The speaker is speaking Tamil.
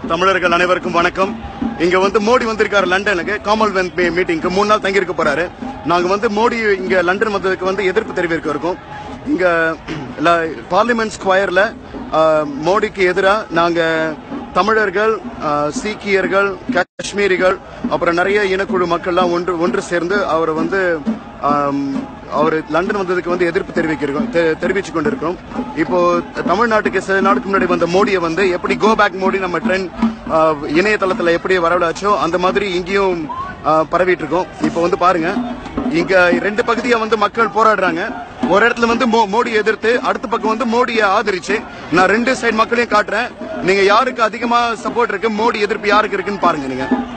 தமிழர்கள் அனைவருக்கும் வணக்கம் இங்க வந்து மோடி வந்திருக்காரு லண்டனுக்கு காமன்வெல்த் மீ- மீட்டிங்க்கு மூணு நாள் தங்கியிருக்க போறாரு நாங்க வந்து மோடி இங்க லண்டன் வந்ததுக்கு வந்து எதிர்ப்பு தெரிவிக்க இருக்கோம் இங்க ல- பார்லிமெண்ட் ஸ்கொயர்ல ஆஹ், மோடிக்கு எதிராக நாங்க தமிழர்கள் ஆஹ், சீக்கியர்கள் காஷ்மீரிகள் அப்புறம் நிறைய இனக்குழு மக்கள்லாம் ஒன்று ஒன்று சேர்ந்து அவரை வந்து ஆம், அவர் லண்டன் வந்ததுக்கு வந்து எதிர்ப்பு தெரிவிக்கிறோம் தெ- தெரிவிச்சு கொண்டிருக்கிறோம் இப்போ தமிழ்நாட்டுக்கு சில நாளுக்கு முன்னாடி வந்த மோடியை வந்து எப்படி கோ பேக் மோடி நம்ம ட்ரெண்ட் இணையதளத்துல எப்படி வரவழைச்சோ அந்த மாதிரி இங்கேயும் ஆ, பரவிட்டு இருக்கோம் இப்போ வந்து பாருங்க இங்க ரெண்டு பகுதியா வந்து மக்கள் போராடுறாங்க ஒரு இடத்துல வந்து மோ- மோடியை எதிர்த்து அடுத்த பக்கம் வந்து மோடியை ஆதரிச்சு நான் ரெண்டு சைடு மக்களையும் காட்டுறேன் நீங்க யாருக்கு அதிகமா சப்போர்ட் இருக்கு மோடி எதிர்ப்பு யாருக்கு இருக்குன்னு பாருங்க நீங்க